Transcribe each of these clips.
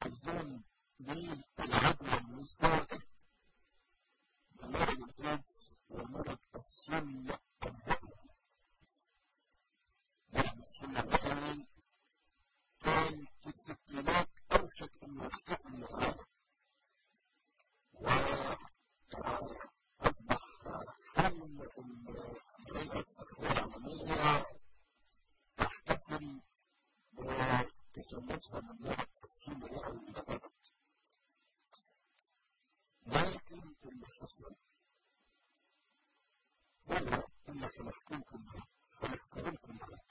يحتفظون بالعدوى المزدوجة بمرض الإيدز ومرض السمنة الدهني مرض السمنة الدهني كان في الستينات أوشك أن يختفي من العالم وأصبح حلم الهيئة الصحية العالمية تحتفل بتجمسها من مرض السمنة الدهني إلى أبد لكن اللي حصل هو اللي هنحكمكم هنحكمكم عليه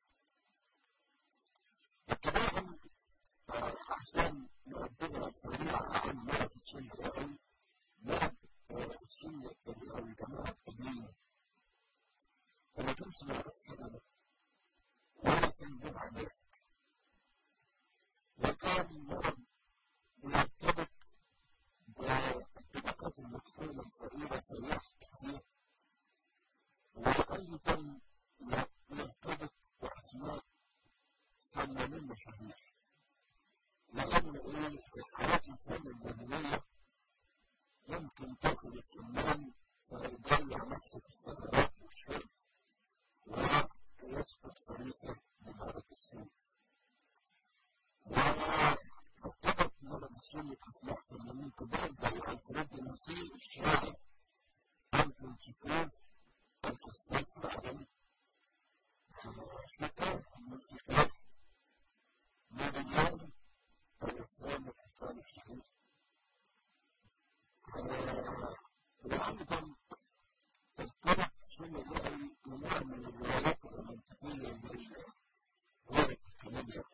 اتباعا عشان نقدمها سريعة عن مرض السن الرئوي مرض السن الرئوي ده مرض قديم وما كانش معروف سببه ولا تنبيه عليه وكان مرض بيرتبط بالطبقات المدفونة الفقيرة سيئة التحذير وأيضا يرتبط بأسماء فنانين مشاهير لأن إيه في حالات الفن الجميلية يمكن تاخد الفنان فيضيع نفسه في السهرات والشرب ويسقط فريسة بمرض السن وارتبط مرض السن بأسماء فنانين كبار زي ألفريد نسي الشاعر أنتون تشيكوف القصاص العالمي شكر الموسيقار موديان الرسام الحصان الشهير وأيضا ارتبط السن الرئوي بنوع من الروايات الرومانتيكية زي رواية الكلام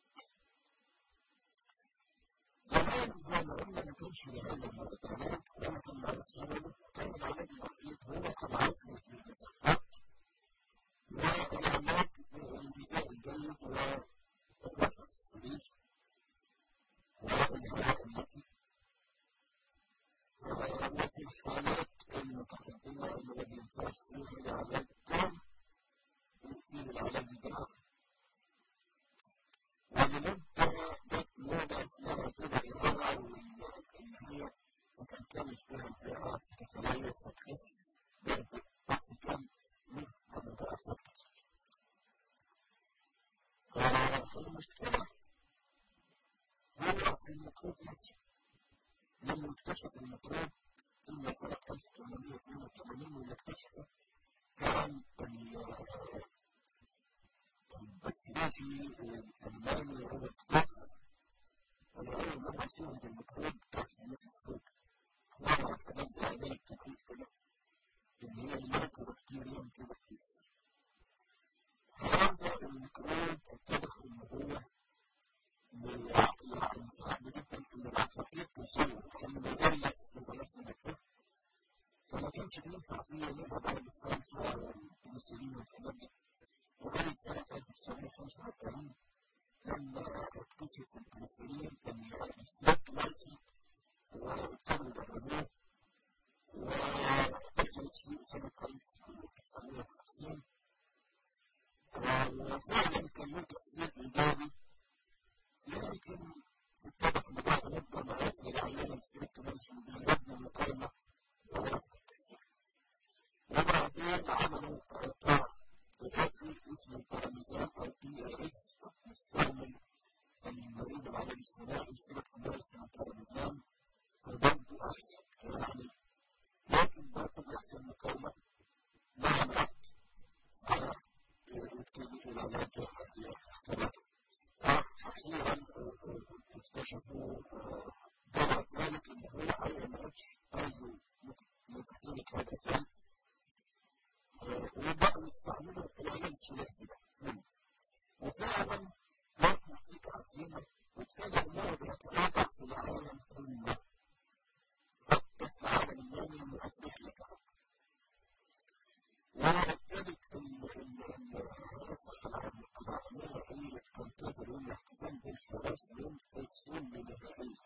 زمان زي ما قلنا ما كانش لهذا المرض علاج ولا كان معروف سببه كان العلاج الوحيد هو العزل في المساحات والعلاج بالغذاء الجيد والراحة في السرير والهواء النقي وفي الحالات المتقدمة اللي ما بينفعش فيها العلاج التام بيكون العلاج الجراحي ولمدة جت موضة اسمها كده الهرع واللي هي وتنكمش فيها البيئة تتليف وتخف بس كان لما بقى فترة المشكلة هو في الميكروب نفسه لما اكتشف الميكروب إلا سنة 1882 واللي اكتشفه كان البكتيريجي الألماني روبرت كوخ والأول مرة فيهم الميكروب بتاع حمية السوق مرة تنزل عليه التكليف كده اللي هي المايكروبكتيريوم تيوبركلوز هذا الميكروب اتضح ان هو يعني صعب جدا ان العصافير توصله كان مغلف بغلاف الميكروب فما كانش بينفع فيه نهضة بعد الصلصة والبنسلين والحاجات دي وكانت سنة 1945 لما اكتشف البنسلين السلاك لايسي وكانوا يجربوه ودخل السوق سنة 1950 وفعلا كان له تأثير إيجابي لكن اتضح بعد مدة ما عرفنا العيان السلك ماشي بيمدنا المقارنة وعرفنا التأثير وبعدين عملوا قطاع إضافي اسمه باراميزان أو بي اي اس مستعمل المريض العلاج الاجتماعي السلك اسمه باراميزان فبرضه أحسن يعني لكن برضه بيحصل مقاومة مع الوقت على يبتدي العلاج احتماله فأخيرا اكتشفوا دواء ثالث اللي هو اي ام اتش ايزو نيكوتينيك هيدروجين وبقوا يستعملوا العلاج الثلاثي ده وفعلا جات نتيجة عظيمة وابتدى المرض يتراجع في العالم كله حتى في العالم اليمني وافريقيا كمان وابتدت الصحة العالمية هي اللي تنتظر يوم الاحتفال بالفراش من السن النهائية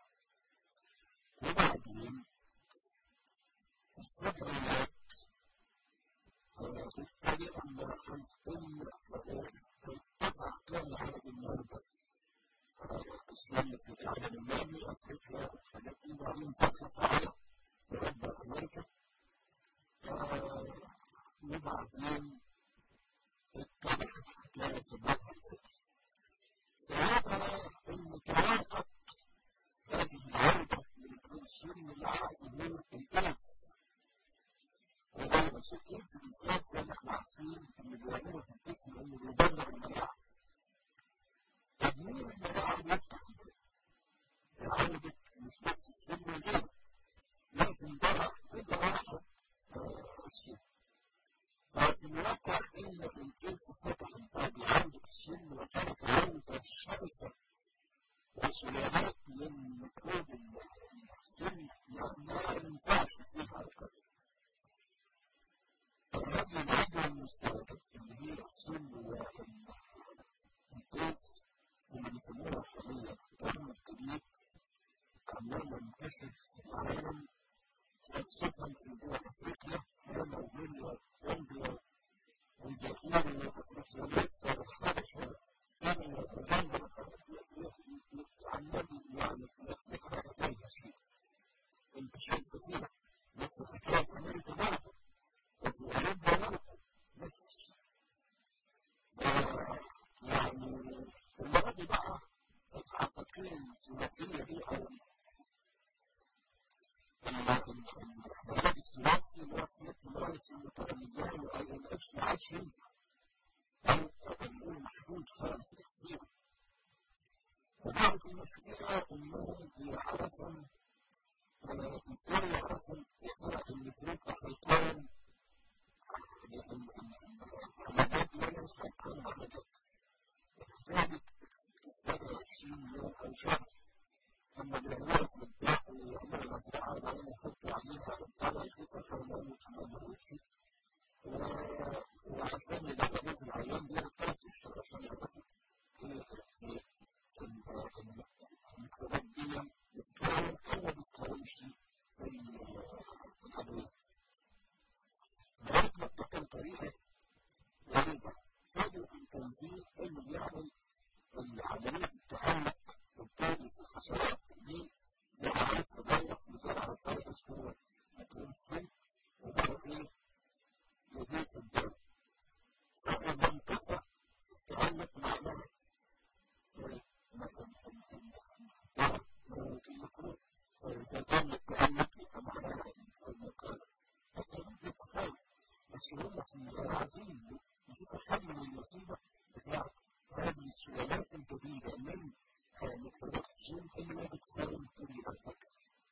وبعدين السبعينات ابتدى أن الأم تتبع كان عدد المرضى السن في العالم المالي افريقيا والحاجات دي وبعدين سافر فعلا اوروبا وامريكا وبعدين اتبع حكايه سببها الفكر سببها ان توافق هذه العوده من السن مع ظهور الايدز وفيروس الايدز بالذات زي ما احنا عارفين اللي بيعمله في الجسم انه بيدمر المناعه تدمير المناعه بيفتح عودة مش بس السن والجلد لكن ده يبقى واحد السن فالواقع ان الايدز فتح الباب لعودة السن وكانت عودة شرسة وسلالات من ميكروب السن ما ينفعش فيها القدر هذه العدوى المستوردة اللي هي السن والإيدز اللي بيسموها حاليا القرن الجديد عمال ينتشر في العالم خاصة في دول أفريقيا هي موجودة جنبيا وزيتون وأفريقيا لسه والحبشة كينيا وغانا عمال يعني يحرق عليها شيء انتشار كثير نفس الحكاية أمريكا برضه وفي أوروبا برضه نفس يعني المرة دي بقى العفاقين الثلاثية دي أو البرنامج الثلاثي اللي هو سلوك الرئيسي المتغيرات وأي ال اتش ما عادش ينفع أو نقول محدود خالص تأثيره وبعد المشكلة إنهم يعرفوا إزاي يعرفوا يقرأ الميكروب هيكون عمليات فيروس هيكون عمليات تحتاج تستغرق 20 يوم أو شهر لما بيعملوا في البيت ويعملوا مزرعة وبعدين يحطوا عليها الدواء يشوفوا الحيوان ويتمنوا وعشان يدربوا في العيان دي ثلاث أشهر عشان يعرفوا الميكروبات دي بتتكون أو ما بتتكونش في الأدوية. لغاية ما ابتكر طريقة غريبة بدأوا التنزيل إنه بيعمل عملية التعلق الثاني في الحشرات دي زي ما عرفت فيروس بزرعة فيروس هو الكلوستين وبعد إيه يضيف الدم فإذا انتفع التعلق معناه مثلا الميكروب فإذا زال التعلق يبقى معناه المقال بس ممكن تخيل بس هم عايزين يشوفوا حل للمصيبة بتاع هذه السلالات الجديدة من ميكروبات السين اللي بتساوي طول الفكر.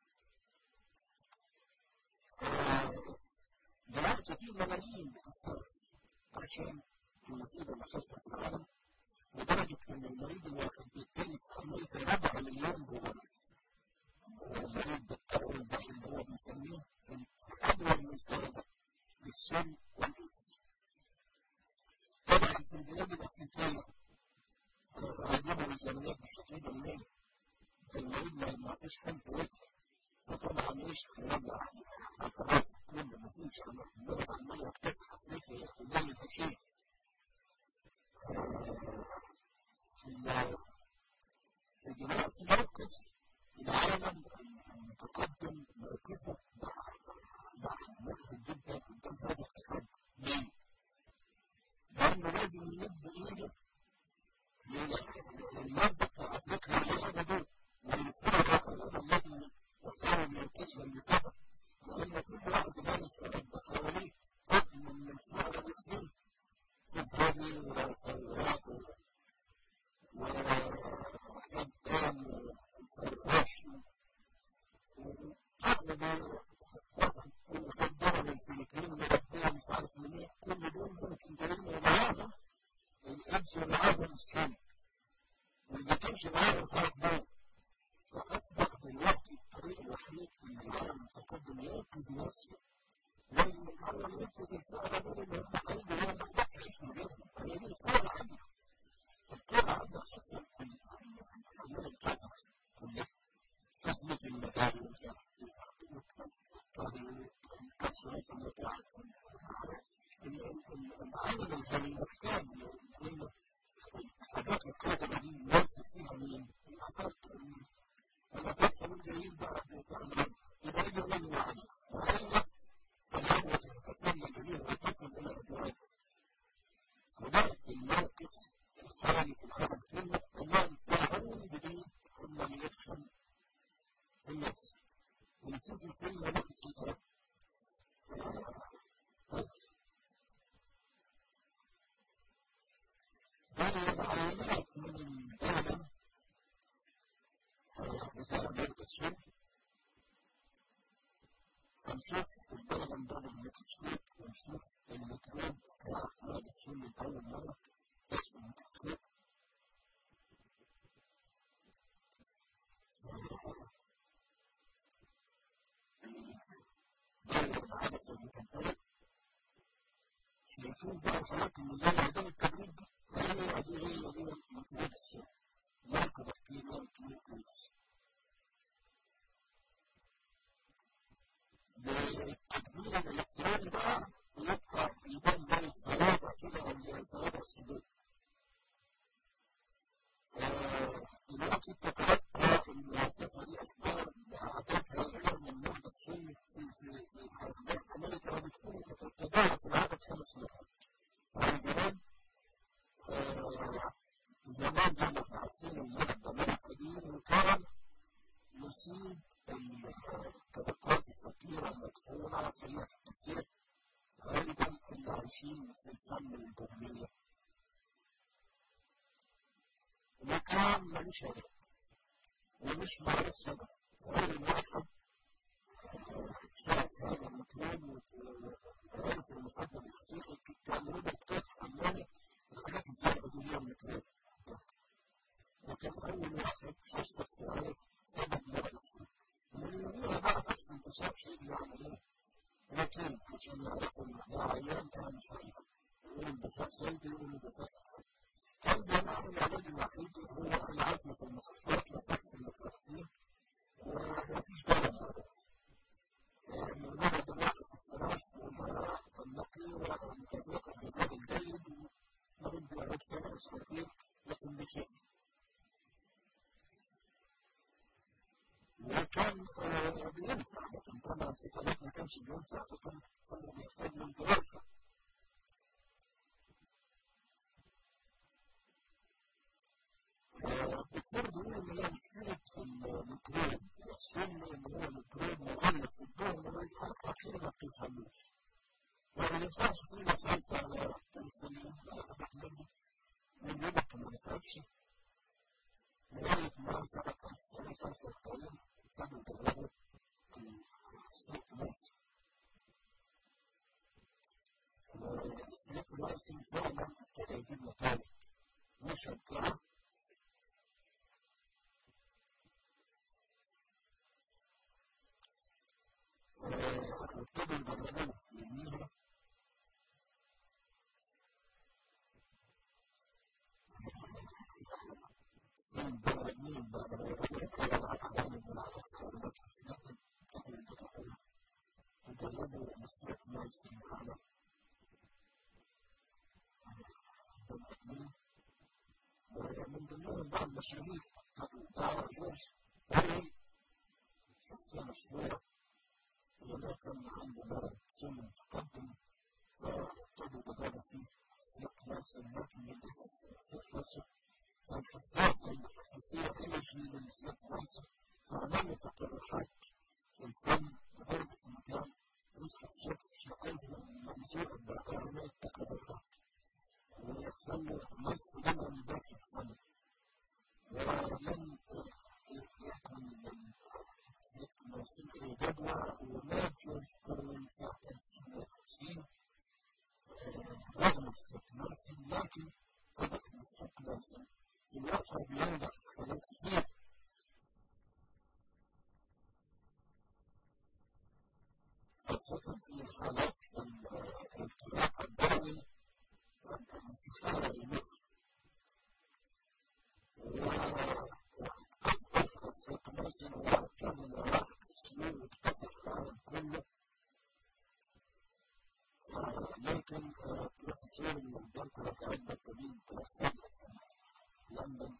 دلوقتي في ملايين بتتصرف عشان المصيبة اللي حصلت في العالم لدرجة إن المريض الواحد بيتكلف عملية ربع مليون دولار. المريض بالقرن ده اللي هو بيسميه الأدوية المساعدة للسم والإيدز. طبعا في البلاد الأفريقية عندنا ميزانيات بالشكل ده المالي المريض ما فيش حد وجه فطبعا مش وضع عقبات كله ما فيش البلد عمال يكتسح افريقيا زي الحشيش في دلوقتي موقف العالم المتقدم موقفه مجهد جدا قدام هذا التقدم ليه؟ لأنه لازم يمد إيده المادة بتاع أفريقيا اللي هي دول والفرق الأولى لازم يحاول ينتشر بسبب لأن كل واحد دارس أوروبا حواليه قطن من الفرق الإسلامي في فادي وسواق وخدام وفرقاش أغلب وخدام من الفلبين وخدام مش عارف منين كل دول ممكن جايين ومعاهم الإنس ومعاهم السن وإذا كانش معاهم خلاص دول فأصبح دلوقتي الطريق الوحيد اللي العالم المتقدم ينقذ نفسه لازم الأول ينقذ الفقراء دول اللي هم هيجوا هنا ما يقدرش يعيش من غيرهم هي دي القوة عندنا القوة عندنا خاصة عندنا الكسر كلها كسبة المدارس الكسرة المتاعب العالم الغني محتاج انه الحاجات الكاذبه دي يوصف فيها مين؟ الاثار النفس ونشوف الفيلم ده في الكتاب العينات من الدولة بسبب التشريع هنشوف الدولة من باب الميكروسكوب ونشوف الميكروب بتاع مرض السن لأول مرة تحت الميكروسكوب دولة العدسة المتنقلة شايفين بقى الحالات اللي زي عدم التبريد دي هي دي هي دي الميكروب السن مايكرو بكتيريا وكيميكالز بالتكبير الالكتروني بقى يبقى يبان زي الصوابع كده ولا صوابع الصدور دلوقتي اتكلمت الوظيفة دي أخبار بأعداد هائلة من مرضى السن في في في حركات أمريكا وبتكون تتضاعف العدد خمس مرات. زمان زمان زي ما احنا عارفين المرض ده مرض قديم وكان يصيب الطبقات الفقيرة المدفونة سيئة التأثير غالبا اللي عايشين في الفن البرمية وكان ملوش هدف ومش معروف سبب أول واحد شاف هذا المطلوب وعرف المسبب الحقيقي كان روبرت كوف ألماني الحاجات الزرقاء دي هي المطلوب وكان أول واحد شخص وعرف سبب مرض السن من يوميها بقى بس انتشار شيء يعني ايه لكن عشان يعرفوا ان ده عيان كان مش عيان يقولوا انبساط سلبي يقولوا انبساط كان زمان العلاج الوحيد هو العزل في المصحات لفحص المتوفين ومفيش دواء مرض يعني المرض دلوقتي في الفراش والدواء النقي والمتزاق الغذاء الجيد مرض بيقعد سنة وسنتين لكن بشكل وكان بينفع لكن طبعا في حالات ما كانش بينفع فكان كانوا بيحتاج من دراسة الدكتور بيقول ان هي مشكلة الميكروب السم ان هو ميكروب مغلق في الدم والحالات الأخيرة ما بتوصلوش وما ينفعش في مسافة على السنين ولا حاجات منه من يومك ما ينفعش لغاية ما سنة 1945 كانوا يجربوا السليك نفسه والسليك نفسه فعلا ابتدى يجيب نتائج مشجعة وابتدوا يجربوه يوميها من بلدين يجربوا السليك نفسه على ومن ضمنهم بعض المشاهير بتاع جورج هاري شخصية مشهورة وده كان عنده مرض سن متقدم وابتدوا يجربوا فيه السليك نفسه لكن للأسف السليك نفسه كان حساس عنده حساسية إلرجي للسليك نفسه فعملوا تقرحات في الفم لدرجة إن كان يصحى الصبح شقيته ممزوع بالأعمال التقرحات ويحصل له نصف دم من داخل الفم ولم يكن من ست موسيقى جدوى ومات من سنة 1950 رغم الست موسم لكن طبعا الست موسم في الواقع بينجح حاجات كتير خاصة في حالات الانطلاق الدموي والاستخارة المخ وأصبح السيكلوسين وكان واحد سنين مكتسح العالم كله لكن بروفيسور من بنك عدة طبيب توفى في لندن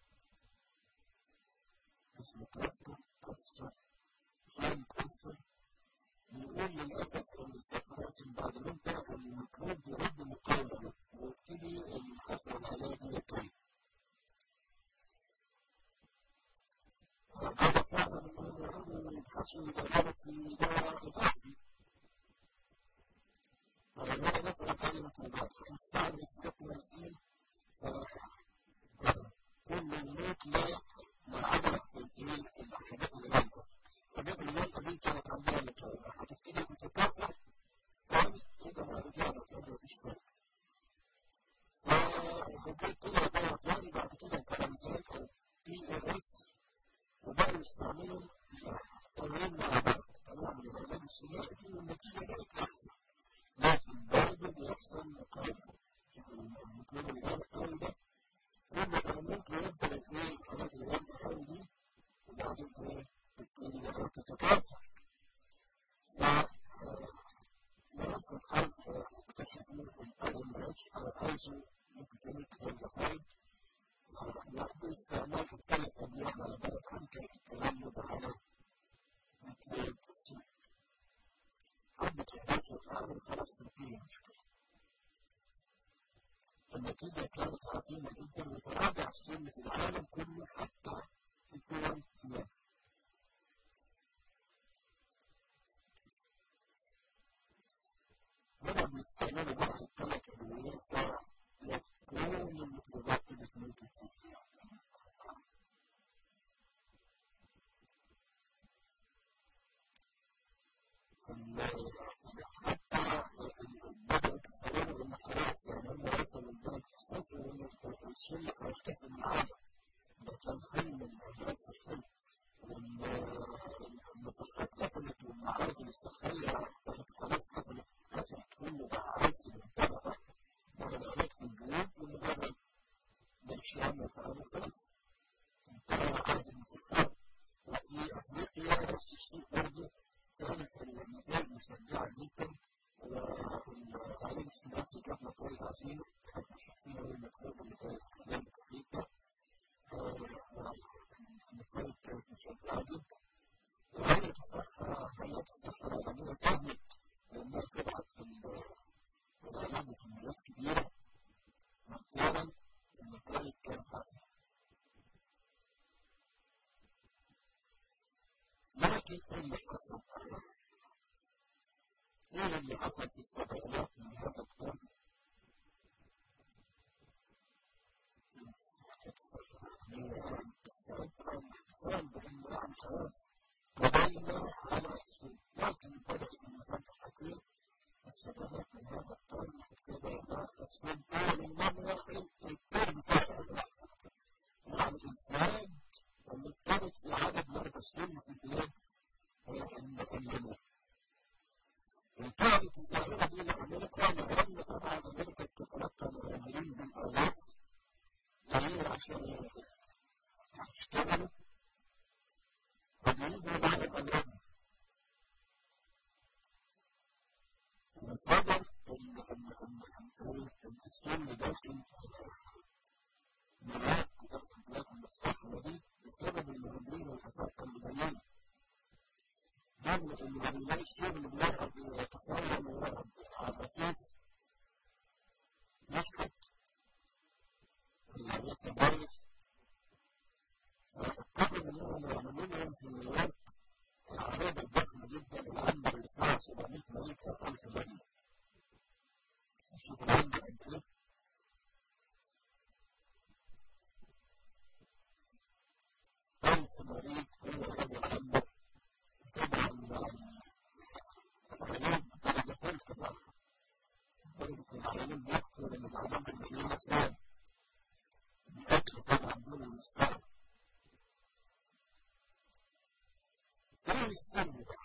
اسمه كرافتون بروفيسور جون كرافتون بيقول للأسف إن السيكلوسين بعد ما انتهى الميكروب يرد مقاومة ويبتدي الأثر العلاجي يقل هذا فعلا عشان يدربوا في دواء إضافي فلما مثلا كلمة مضاد نستعمل الستميسين كل الموت لا معادلة الحاجات اللي جنبها الحاجات اللي جنبها دي كانت عندنا متوقع هتبتدي تتكاثر تاني يبقى بعد كده تقدر مفيش فرق وحكاية طلع دواء تاني بعد كده كان مثال أو بي او اس وبقوا يستعملوا الطريقين مع بعض طبعا من العلاج الثنائي والنتيجة بقت أحسن لكن برضه بيحصل مقاومة الميكروب اللي جاب الطري ده لما ممكن يبدأ الاثنين الحاجات اللي جاب الطري دي وبعدين ايه تبتدي بقى تتكاثر ف دراسة الحظ اكتشفوا الألم اتش أو الأيزو ميكانيك هيربسايد باستعمال الثلاث أبواب على درجة يمكن التغلب على ميكروب السوء حبة الحظ الأول خلاص تنتهي المشكلة النتيجة كانت عظيمة جدا وتراجع السن في العالم كله حتى في دول ما هنا بيستعملوا بعض الثلاث أدويات كل الميكروبات اللي بتموت فيها حتى بدأوا يتصوروا إن خلاص يعني هم وصلوا لدرجة الصفر وإن الشلة هيختفي من العالم ده كان حلم من الناس الحلم والمصحات قفلت والمعازل الصحية بقت خلاص قفلت قفلت كله بقى عز من طبقة بقى العلاج في الجنوب ومجرد مش يعمل بقى خلاص انتهى عهد المصحات وفي أفريقيا نفس الشيء برضه كانت النتائج مشجعة جدا وعليه الثلاثي جاب نتائج عظيمة احنا شايفين الميكروب اللي كانت خلال أفريقيا النتائج كانت مشجعة جدا وهيئة الصحة هيئة الصحة العالمية ساهمت لأنها تبعت في العلاج بكميات كبيرة مجانا النتائج كانت عظيمة لكن ايه اللي حصل؟ ايه اللي حصل في السبعينات من هذا القرن؟ تستعد عن الاحتفال بان يعني خلاص قضينا على السوق لكن بدات المفاتح كثير السبعينات من هذا القرن ابتدأنا السوق اول مرة القرن فعلا يعني ازاي وبالتالي في عدد مرضى السن في البلاد النمو. وكانت الظاهرة دي لأمريكا لأن طبعا أمريكا بتتلقى مهاجرين بالآلاف جايين عشان يشتغلوا وبيجوا على الأمراض. وفضل السن داخل ملاك وداخل بلاد المستقبل دي بسبب المهاجرين والأفارقة اللي جايين. رغم إن ما بيلاقي الشغل بيقعد يتصور ويقعد على الرصيف يسكت ولا لسه بايظ اضطروا إنهم يعملوا لهم في نيويورك العربية الضخمة جدا اللي عنده الساعة 700 ملك أو 1000 ملك. شوف العمر قد إيه؟ ألف مريض كل هذا العمر طبعا العلاج أنا دخلت بقى درجة العلاج بيحكوا إن العلاج اللي هي فين الأكل طبعا دون المستوى إيه السر بقى؟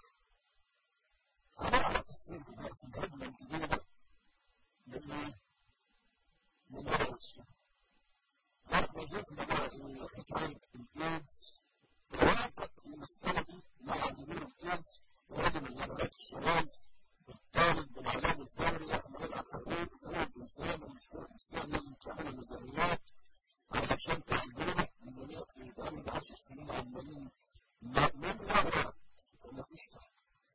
هنعرف السر ده في الهجمة الجديدة بالإيه؟ من الرسول برضه شفنا بقى إيه حكاية الإيدز توافق المسألة دي مع جمهور الإيدز وعدم الجبهات الشواذ والطالب بالعلاج الفوري يحمل الحقوق هو الإنسان ومشروع الإنسان لازم تعمل ميزانيات علشان تعملوا ميزانيات لإدارة بعشر سنين عمالين من غير ومفيش فرق.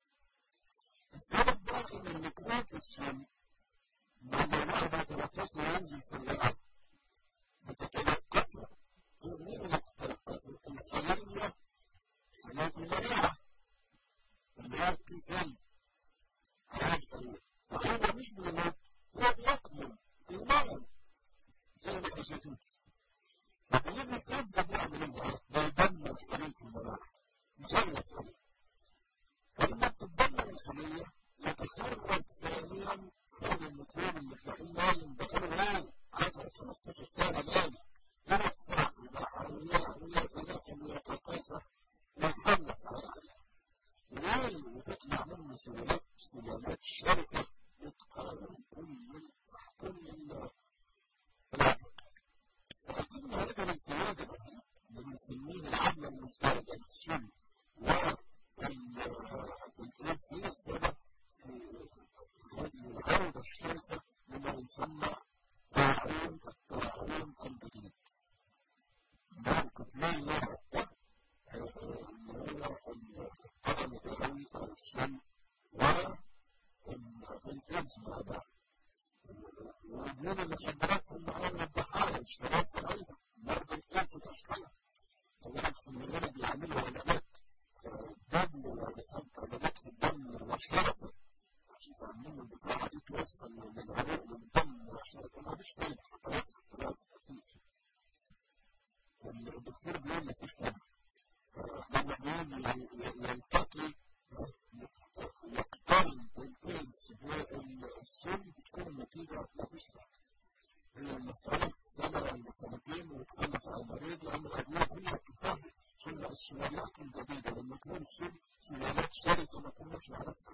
السبب بقى إن الميكروب السم لما الواحد يتنفسه وينزل في اللعب بتتلقفه مين اللي بتتلقفه؟ الخلية خلية المناعة عشان يتكاثر ويخلص على ليه وتطلع منه سلالات سلالات شرسة بتقارن كل كل الرزق فأكيد هذا الازدواج الرهيب اللي بنسميه العدل المزدوج السن والإنس هي السبب في هذه العرض الشرسة لما يسمى طاعون الطاعون الجديد. ده كتمان له اللي هو القدم الرئوي أو السن والإزمة ده ومن المخدرات هم أول الضحايا الشراسة أيضا برضه الكاس الأشكال طبعا مننا بيعملوا علامات دم وعلامات في الدم مباشرة عشان عاملين البتاعة دي توصل للعروق للدم مباشرة ما فيش فايدة خطوات خطوات مفيش الدكتور بيقول لك اسمع لما بيجي يلتقي يقترن بالإنس والسن بتكون النتيجة مفيش هي المسألة سنة ولا سنتين وتخلص على المريض لأن الأدوية هي تنتهي ثم السلالات الجديدة لما تكون السن سلالات شرسة ما كناش نعرفها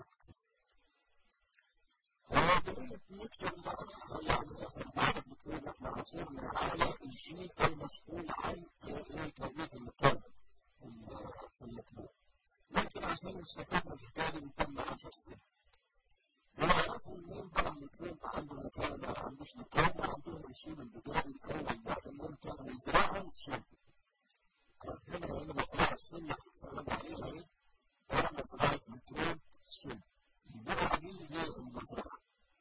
وبدأت نكتب يعني مثلا بعد بتقول احنا عثرنا على الجين المسؤول عن تربية المقاومة في المطلوب لكن عشان نستفاد من الحكاية دي تم 10 سنين ويعرفوا منين بقى المطلوب عنده مقاومة ما عندوش مقاومة عندهم الجين البدائي الأول ده إنهم كانوا يزرعوا السن هنا هنا مزرعة السن اللي بتتفرج عليها ايه؟ احنا زراعة ميكروب السن البقعة دي هي المزرعة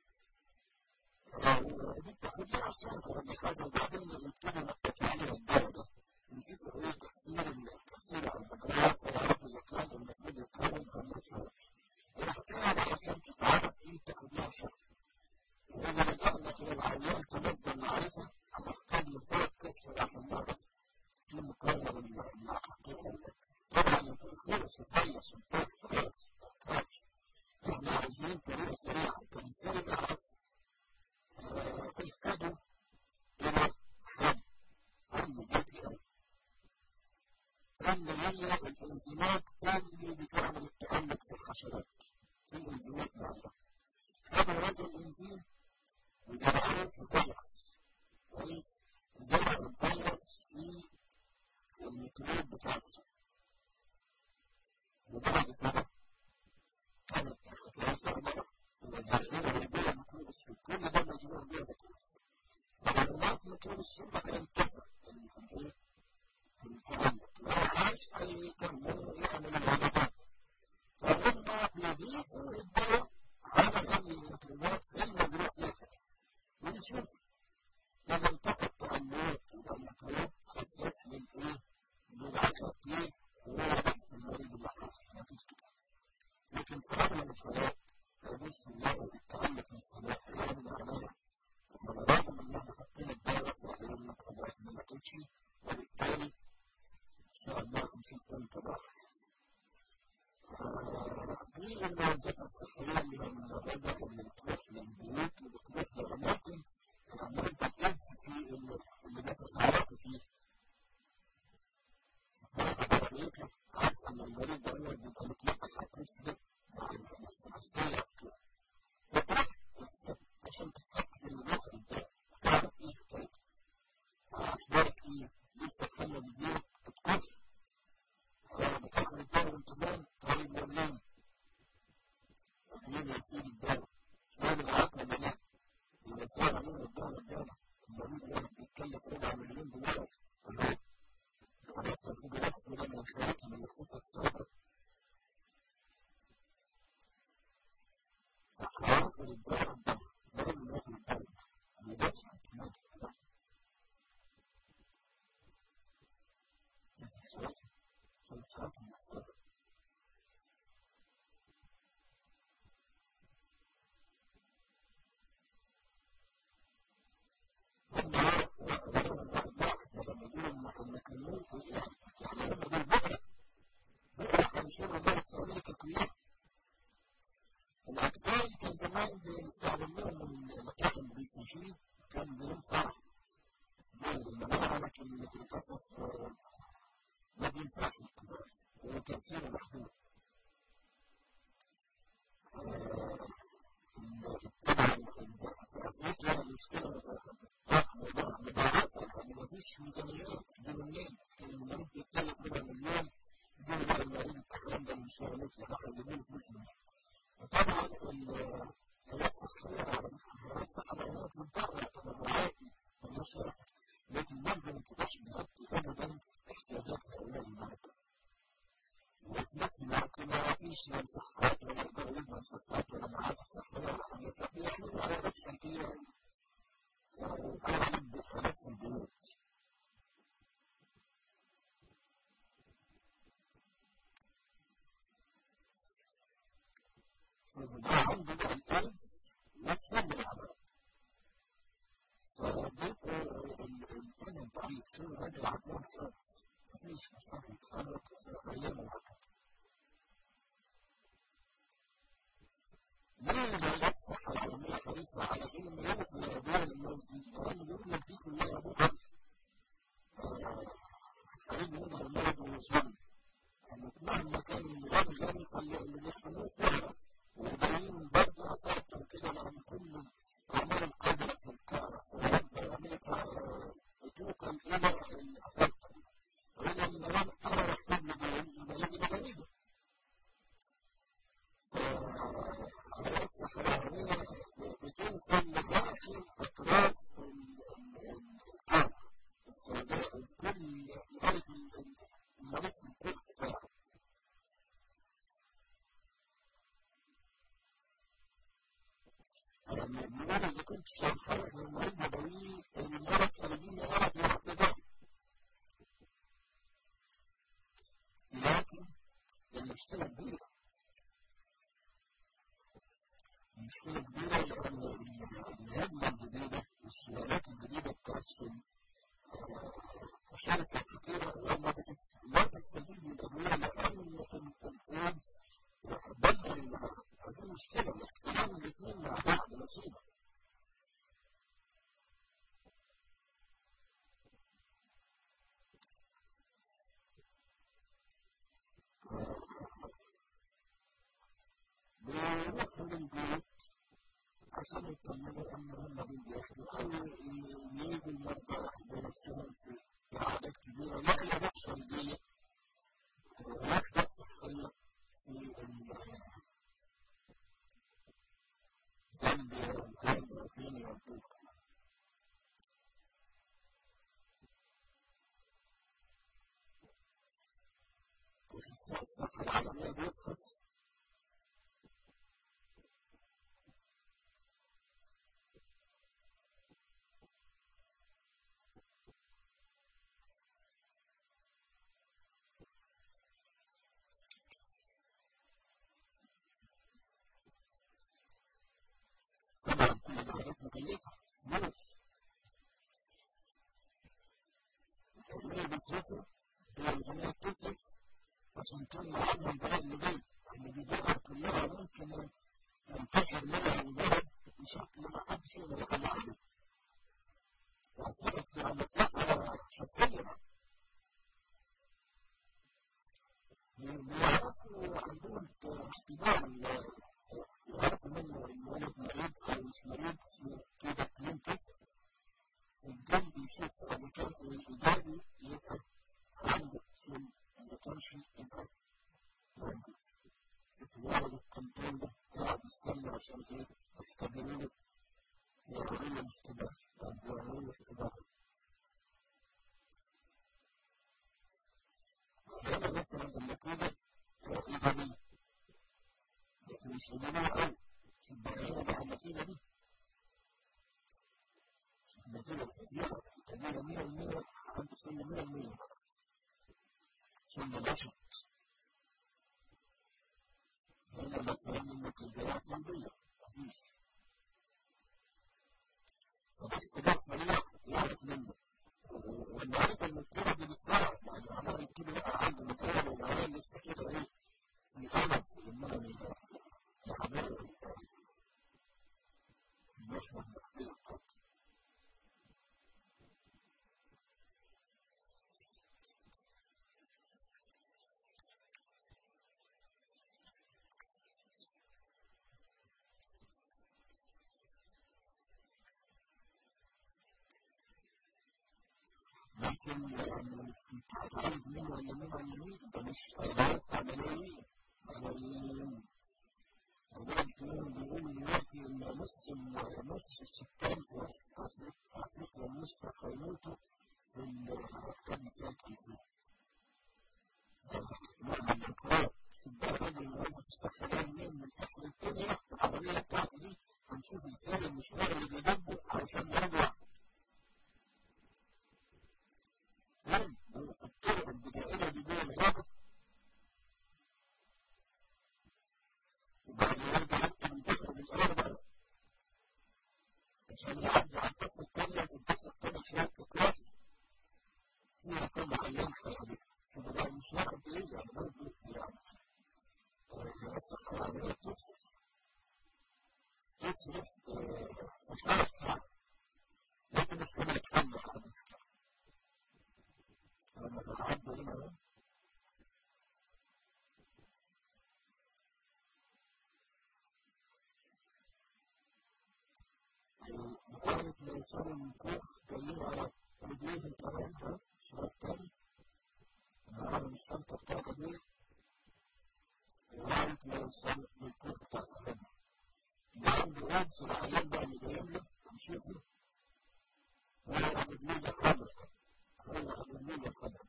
ودي بتاخد لها سنة ولا حاجة وبعدين يبتدوا ينقطوا عليها الدواء ده نشوفوا ايه تأثير التأثير على المجريات ويعرفوا إذا كان المفروض يتكون أو ما يتكونش. الحكاية بقى عشان تتعرف ايه تاخد لها شهر. وإذا رجعنا إلى العيان تنزل المعرفة هنحتاج لثلاث كشف عشان نعرف في مقارنة بالحقيقة طبعا يكون خلص وخلص وفات خلاص احنا عايزين طريقة سريعة كان ازاي نعرف تهتدوا إلى حل حل ذاتي أوي حل هي الإنزيمات اللي بتعمل التألق في الحشرات في إنزيمات معينة خدوا هذا الإنزيم وزرعوه في فيروس كويس زرعوا الفيروس في الميكروب بتاعته وبعد كده كانت هتلاقي بقى وزرعوه ويبيع ميكروب السوق كل ده مجموع بيه ميكروب فلما ميكروب السوق بقى ينتفع اللي في الايه؟ في التعلق لو عاش هيكمل يعمل العلاجات فهم بيضيفوا الدواء على هذه الميكروبات في المزروع فيها ونشوف إذا انتفع التأملات يبقى الميكروب حساس للإيه؟ للعشرة ليه؟ ووقت المريض اللي حصل نتيجته لكن في أغلب الحالات يبص الله بالتألق من الصلاح يعمل عليها ومن رغم إن إحنا حاطين الدواء وإحنا الميكروبات ما ماتتش وبالتالي إن شاء الله نشوف إمتى بقى دي الوظيفة الصحية اللي من المبادئ اللي بتروح للبيوت وبتروح لأماكن الأمراض بتنسى في اللي بيتسارعوا فيه فبيطلع عارف ان المريض ده بيبقى متلقح على الكرسي ده مع الصحية بتوعه فتروح عشان تتأكد ان المخرج ده تعرف ايه حكايته اخبارك ايه لسه كنا بيجيلك بتكح بتاخد الدواء بانتظام طيب يومين يومين يا سيدي الدواء فين العقل مليان يبقى سهل عليهم الدواء الدواء المريض الواحد بيتكلف ربع مليون دولار وليس يجب يأخذ من الخيارات من الخطة السابقة يأخذ الدواء الدواء لازم يأخذ الدواء يدفع كمان في الحالات المحصولة المكلمين يعني هم دول بكرة بكرة هنشوف الله يتصور لك الكلية الأطفال كان زمان بنستخدم لهم مكان البلاي ستيشن كان بينفع زي المناعة لكن للأسف ما بينفعش وتأثيره محدود طبعا في افريقيا المشكله مضاعفه يعني ما فيش ميزانيات ضمنيه المريض بيتكلف ربع مليون زي بقى المريض الكلام ده مش هيعمل لك هيجيبوا له فلوس وطبعا الرئاسه الصحيه الرئاسه الحضارات بتدور تبرعات ملهاش لكن برضه ما تقدرش تغطي ابدا احتياجات هؤلاء المرضى وفي نفس الوقت ما فيش لا مصحات ولا يقدروا يبنوا مصحات ولا معازف صحية ولا حاجة فبيعملوا على نفس البيئة أغلب نفس البيوت عنده الإيدز والصبر على فبيبقوا الإنسان ضعيف شو راجل عقلان خالص مفيش مصلحة يتحرك أيام العقل ليه لا يصح العلماء حريصة على إن يوصل أبواب الناس دي لأن بيقول لك دي كلها أبو بكر هيجي منها المرض ويوصل مهما كان الغني غني فاللي بيخدموه كله وجايين برضه أثرتهم كده لأن كل أعمال القذرة في القارة في أوروبا وأمريكا بتوصل إلى الأثرتهم وإذا المرض أنا أحسب لي دول يبقى لازم أغنيهم الصحراوية بتوصل لآخر أطراف القارة السوداء وكل لغاية الملف الكل بتاعه يعني بيقول إذا كنت شايفها من المريض نبوي المرض الذي يعرف الاعتداء لكن المشكلة كبيرة مشكلة كبيرة لأن الهجمة الجديدة والسيارات الجديدة بترسم مشاركة كتيرة وما لا تستفيد من الأدوية لأن الإنتاج بدل المرض هذه مشكلة الاقتران الاثنين مع بعض مصيبة بيروحوا للبيوت عشان يطمنوا ان هم دول بياخدوا او يجوا المرضى بنفسهم في اعداد كبيره لا هي بتحصل دي وحدات صحيه في زامبيا وغانا وكينيا وكوكا وفي الصحة العالمية بيفحص طبعا كل ده حاجات مكلفة فلوس الأغنياء بيصرفوا هي الأغنياء بتصرف عشان تمنع عنهم البلد اللي جاي اللي بيبيعها كلها ممكن ينتشر منها البلد بشكل ما حدش يقدر يطلع عليه وأصبحت مصلحة شخصية بيعرفوا عندهم اختبار يعرفوا منه الولد مريض او مش مريض اسمه كده كلين تيست الجن بيشوف اذا كان ايجابي يبقى عنده سم اذا كانش يبقى عنده الولد الكنترول ده قاعد يستنى عشان ايه يختبروا له يعملوا له اختبار يعملوا له اختبار هنا مثلا النتيجة إيجابية لكن مش إيجابية أوي البرهينة بقى النتيجة دي النتيجة الفظيعة كبيرة 100% عند سن 100% ثم نشط هنا مثلا النتيجة سلبية مفيش فده اختبار سريع يعرف منه والمعرفة المذكورة دي بتساعد يعني عمال يكتب عنده مكان ومعاه لسه كده ايه يقلب في انهم يعملوا النحو المحتوى يعني هتعرف مين ولا مين ولا مين ده مش آلاف ملايين ملايين لذلك كمان بيقولوا دلوقتي إن نص نص السكان في أفريقيا نص هيموتوا قبل سنة 2000 معنى الإطلاق في الدرجة اللي وظف الصحة ده منين من آخر الدنيا العربية بتاعتي دي هنشوف ازاي المشوار اللي بيجيبه علشان يرجع وين في الطرق البدائية دي جوه الغابة وبعد يرجع يكتب البحر بالأرض عشان يعدي على الضفة التانية في الضفة التانية شوية كلاس فيها كم عيان حواليك كده بقى مش واحد ايه يعني برضه يعني يوسخ العملية تصرف تصرف في حالة لكن مش كده يتحمل على المشكلة لما بتعدي هنا لغاية ما يوصلوا من فوق جايين على رجليهم كمان ها شمال تاني على الشنطة بتاعت دي لغاية ما يوصل للفوق بتاع صاحبنا اللي عنده وانس العيان بقى اللي جايين له يشوفه هو رجليه قدر هو رجليه قدر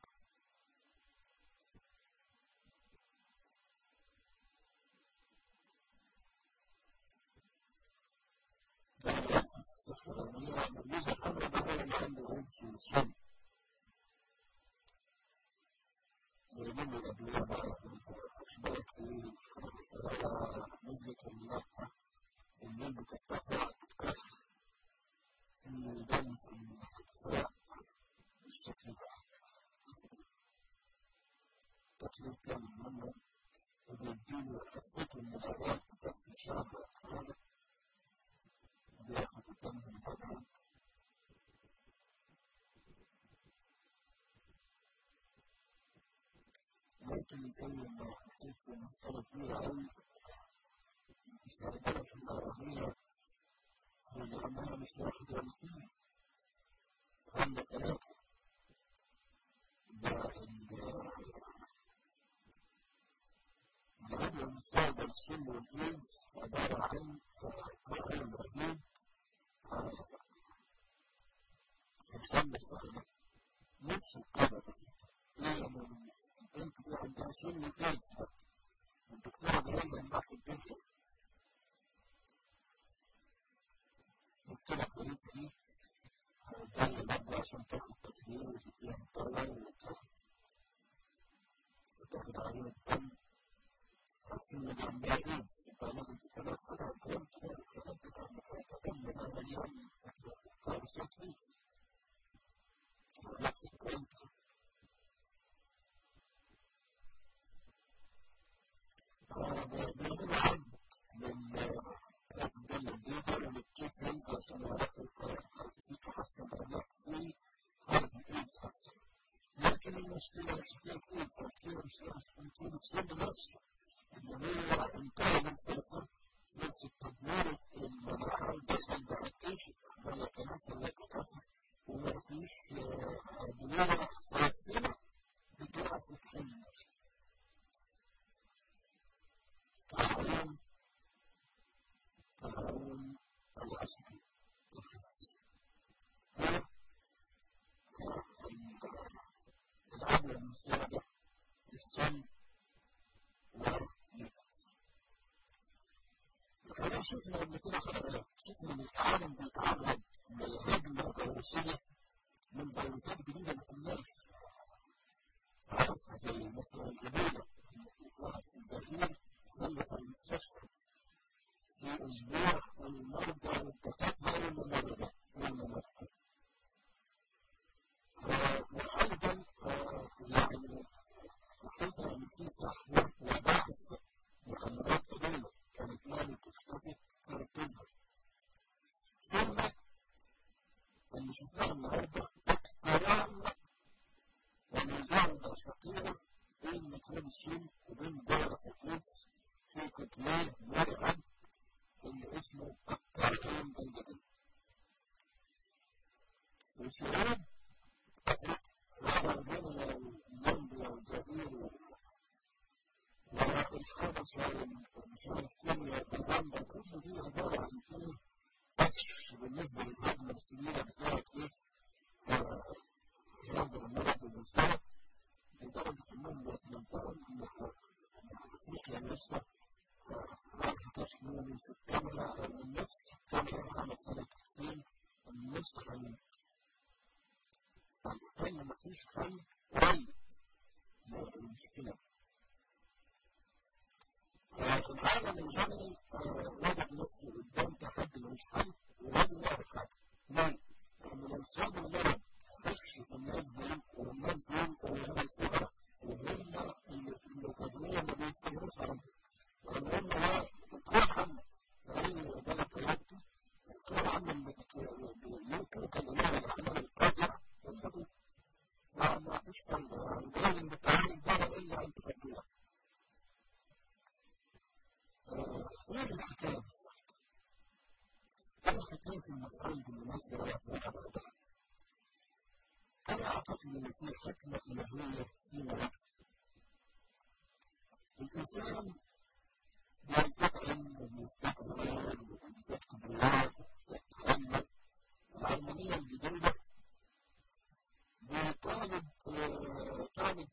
ده للأسف الصحة العلمية رجليه قدر ده هو اللي عنده وانس والسن ويجيب الأدوية بقى أخبارك إيه نسبة الملقى اللي بترتفع بتكح في دم في الصراع بالشكل ده تقريب كامل منه وبيديله حسيته من الأوقات تكفي شهر أو حاجة بياخد الدم من بعدها ممكن زي ما حطيت في مسألة كبيرة أوي مش معتبرة في العربية لأنها مش واحد ولا اثنين هم ثلاثة ده العدوى المساعدة للسن والإيدز عبارة عن قائم رهيب يسمى الصحيح نفس القدر ليه البنت دي عندها سن وإيدز الدكتورة جاية معاك في الدنيا دكتورة فريد دي جاية برضه عشان تاخد تسليم وتديها مطور وتاخد عينة دم حاطين اللي عندها ايدز فلازم تتابع سرعة الكلام كده الكلام بتاع دم ده مليان فيروسات ايدز نفس الكلام كده بيعملوا عد من كاس الدم البيضاء وللكيس هيلز عشان يعرفوا في تحسن درجات ايه حالة الايدز حتى لكن المشكلة مش حكاية ايدز المشكلة مش في السن نفسه ان هو انتهز الفرصة نفس التدمير المناعة دخل بأكيشن ولا يتناسل لا تكاثر وما فيش أدوية راسمة بتعرف تحل المشكلة تعاون تعاون العصبي الخاص العمل المساعدة للسن والنفس احنا شفنا قبل كده خلي بالك شفنا ان العالم بيتعرض لهجمة فيروسية من فيروسات جديدة ما كناش عارفها زي مثلا الإيبولا واحد زهير خلف المستشفى في أسبوع المرضى والدكاترة والممرضة والممرضة وأيضا يعني لاحظنا إن في صحوة وبحث لأمراض قديمة كانت نامت واختفت كانت تظهر ثم اللي شفناه النهارده اقتران ومزاوده خطيره بين ميكروب السم وبين فيروس الكويس في كتمان مرعب اللي اسمه التركيم بالجديد وشعوب أفريقيا وعلى غينيا وزامبيا والجزائر والحبشة ومش عارف كينيا وأوغندا كل دي عبارة عن إيه؟ قش بالنسبة للهجمة الكبيرة بتاعت إيه؟ هذا المرض المستوى لدرجة إنهم بيتنبؤوا إن أفريقيا نفسها راح تحمل سكانها أو النصف سكانها على سنة 2000 النصف عن الحل مفيش حل قريب للمشكلة العالم الغني وجد نفسه قدام تحدي ملوش حل ولازم يعمل حاجة ليه؟ لأن لو ساب المرض خش في الناس دول والناس دول وهم الفقراء وهم المتدينين ما بيستغنوش عنهم المهم هو تروح عنه في أي بلد أوروبي تروح عنه يمكن كان يعمل الأعمال الكاسرة والنبي ما ما فيش فايدة يعني لازم بالتعامل ده إلا أن تقدمها ايه الحكايه بالظبط؟ ايه حكايه المصايب اللي الناس بيعملوها بعضها؟ انا اعتقد ان في حكمه الهيه في وجه الانسان بيستطعم وبيستكبر وبيزداد كبرياء وبيزداد تأمل العلمانية الجديدة بطالب طالب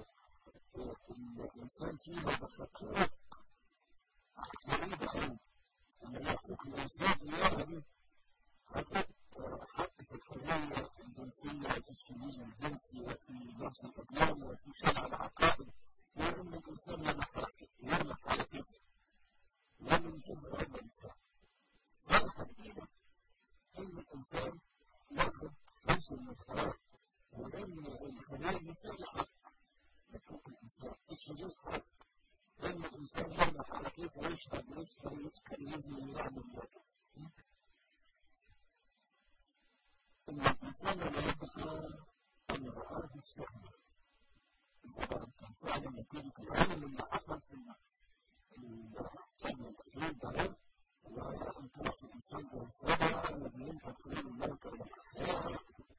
الإنسان فيها بحقوق غريبة أوي إن هي حقوق الإنسان زيادة دي حقوق حق في الحرية الجنسية وفي الشذوذ الجنسي وفي لبس الأديان وفي شرع العقائد وإن الإنسان يملك على كيسه لما نشوف الأمر بتاعه صراحة جديدة إن الإنسان ياخد جزء من الحياة وإن الحرية الجنسية حق لحقوق الإنسان الشذوذ حق لما الإنسان يعمل على كيف يشرب يسكر يسكر يزني يعمل إن الإنسان لا يبقى أن يرآه يستحمل إذا كان فعلا نتيجة العلم اللي حصل في الكلمة التفريد ده وأن تروح الإنسان بالفضاء وبينفع حلول الموت إلى الحياة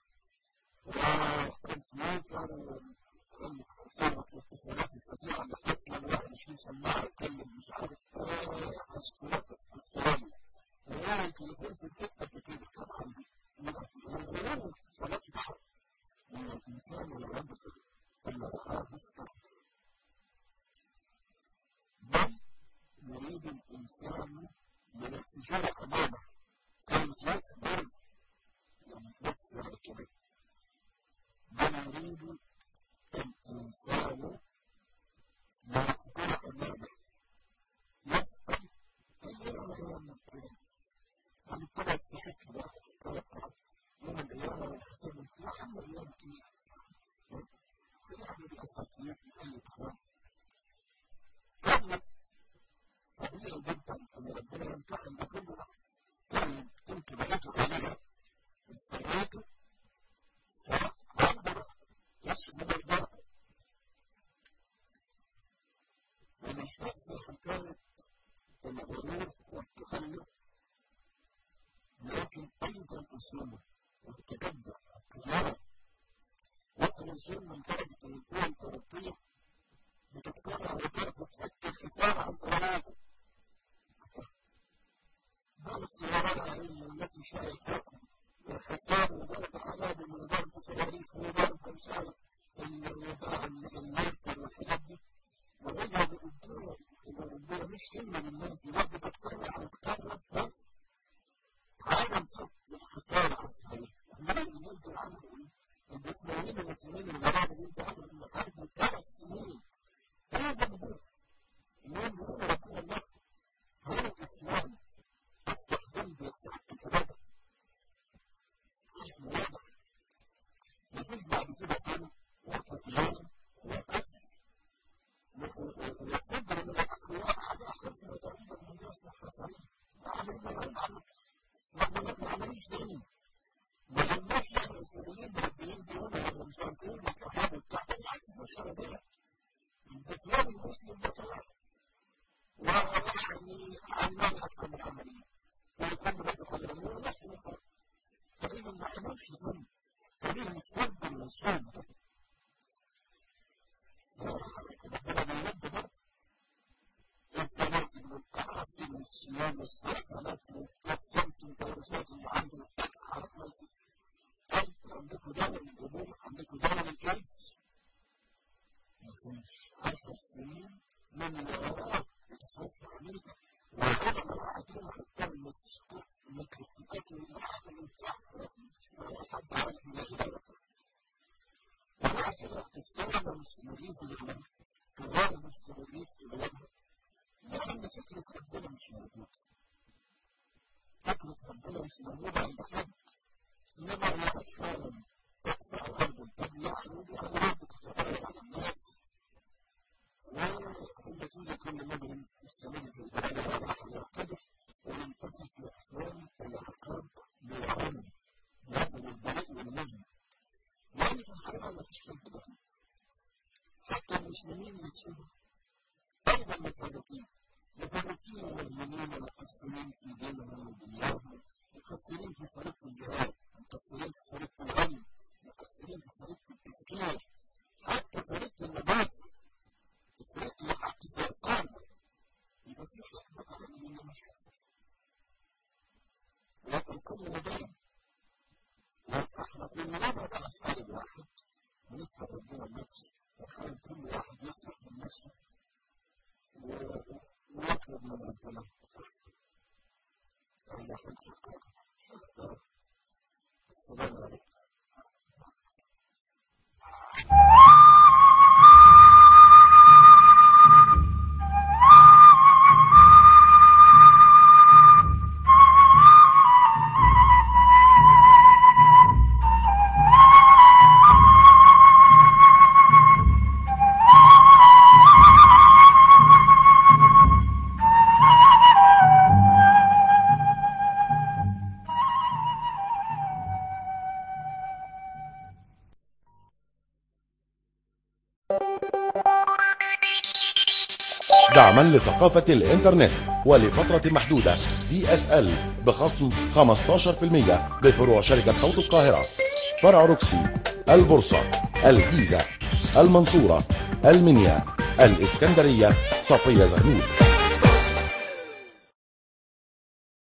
وكمبيوتر صارت الاتصالات الفظيعة اللي حاصلة ال 21 سماعة يتكلم مش عارف ايه اسطورات في استراليا وهو التليفون في الحتة بكده طبعا دي الغرور خلاص اتحط ان الانسان لا يملك الا رآه الصالح بل يريد الانسان من الاتجاه امامه كان يصبر يعني بس كده بل يريد الإنسان لا يقدر أمامه يسأل أيام يوم القيامة يعني طلع الصحيح كده توقع يوم القيامة والحساب يا عم أيام القيامة يعني بأساطير في أي كلام كان طبيعي جدا أن ربنا يمتحن بكل واحد طيب أنتوا بقيتوا عليها استمعتوا فعنده يشمل البركة ومش بس حكاية الغرور والتخلف لكن أيضا الظلم والتكبر والكبار وصل الظلم لدرجة أن الدول الأوروبية بتقتنع وترفض حتى الحساب عن صلواته بعض السيارات عليه والناس مش هيتحكم والحساب وضرب عنابل وضرب صواريخ وضرب مش عارف الميتر والحاجات دي ويذهب الدول الأوروبية مش كلمة للناس دي لا بتقتنع وتقرر عدم فضل الحساب على الصحيح أمال الناس دول عملوا إيه؟ الإسلاميين والمسلمين اللي بعد دول بعملوا اللي عملوا ثلاث سنين إيه ذنبهم؟ إنهم بيقولوا ربنا الله هل الإسلام أصبح ذنب يستحق الإرادة؟ إحنا واضح مفيش بعد كده سنة وطفلان وقتل وقدر من الأخلاق على أخف تقريبا من الناس محرصين ما عملوش زي ما عملوش يعني المسؤولين مربيين بيقولوا هم مش عارفين الكهرباء بتاعت العزيز والشرعية الإسلام المسلم ده صلاح ويعني عمال أكثر من العملية ويكون بيتكلمون نفس الوقت فإذا ما عملش ذنب هذه متفضل الرسول ده ربنا بيرد ده السلاسل والقراصين والصيام والصلاه والصمت والدرجات اللي عنده مفتاح حرق مسجد طيب عندكم دولة الأمور عندكم دولة الإيدز مفيش عشر سنين من الوراء اكتشاف أمريكا والعلماء قاعدين حتى الميكروسكوبات والمحاكم بتاع ولا حد عارف يلاقي ولكن السنة مستمرين في زمن كذلك مستمرين في بلادهم لأن فكرة ربنا مش موجودة فكرة ربنا مش موجودة عند حد إنما هي أفعال تقطع الأرض التبلع وبأمراض تتغير على الناس والنتيجة كل مجرم مستمر في الإدارة راح يرتبط وينتصف لأفعال العقاب بالعلم يأخذ البريء والمجرم يعني في الحقيقة ما فيش حد بخير حتى المسلمين نفسهم أيضا مفرطين مفرطين ومؤمنين مقصرين في دينهم ودنياهم مقصرين في طريقة الجهاد مقصرين في طريقة العلم مقصرين في طريقة التفكير حتى طريقة النبات طريقة الحق الزرقان يبقى في حكمة أعلى من اللي مش لكن كل ندام احنا كنا نبعد عن أفعال الواحد ونسحب ربنا النفس ونحاول كل واحد يصلح من نفسه ويطلب من ربنا أن يحقق السلام عليكم دعما لثقافة الإنترنت ولفترة محدودة دي اس ال بخصم 15% بفروع شركة صوت القاهرة فرع روكسي البورصة الجيزة المنصورة المنيا الإسكندرية صفية زغلول